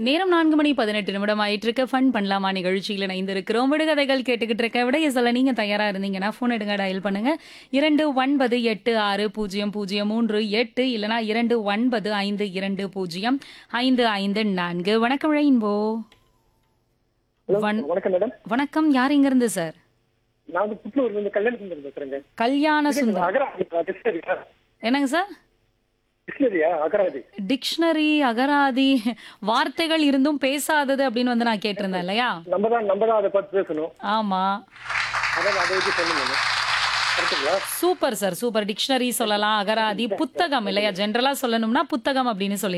நேரம் நான்கு மணி பதினெட்டு நிமிடம் ஆயிட்டு இருக்க ஃபன் பண்ணலாமா நிகழ்ச்சியில் இணைந்திருக்கிறோம் விடுகதைகள் கேட்டுக்கிட்டு இருக்க விடைய சொல்ல நீங்க தயாரா இருந்தீங்கன்னா ஃபோன் எடுங்க டயல் பண்ணுங்க இரண்டு ஒன்பது எட்டு ஆறு பூஜ்ஜியம் பூஜ்ஜியம் மூன்று எட்டு இல்லனா இரண்டு ஒன்பது ஐந்து இரண்டு பூஜ்ஜியம் ஐந்து ஐந்து நான்கு வணக்கம் ரெயின்போ ஹலோ வண- வணக்கம் மேடம் வணக்கம் யார் இங்க இருந்து சார் நான் வந்து புத்தூர்ல இருந்து கல்யாண சுந்தரம் பேசுறேங்க கல்யாண சுந்தரம் அகராதி டிக்ஷனரியா என்னங்க சார் டிக்ஷனரியா அகராதி டிக்ஷனரி அகராதி வார்த்தைகள் இருந்தும் பேசாதது அப்படின்னு வந்து நான் கேட்டிருந்தேன் இல்லையா நம்ம தான் நம்ம தான் அதை பார்த்து பேசணும் ஆமா அதான் அதை வச்சு சொல்லுங்க கரெக்டுங்களா சூப்பர் சார் சூப்பர் டிக்ஷனரி சொல்லலாம் அகராதி புத்தகம் இல்லையா ஜென்ரலா சொல்லணும்னா புத்தகம் அப்படின்னு சொல்லி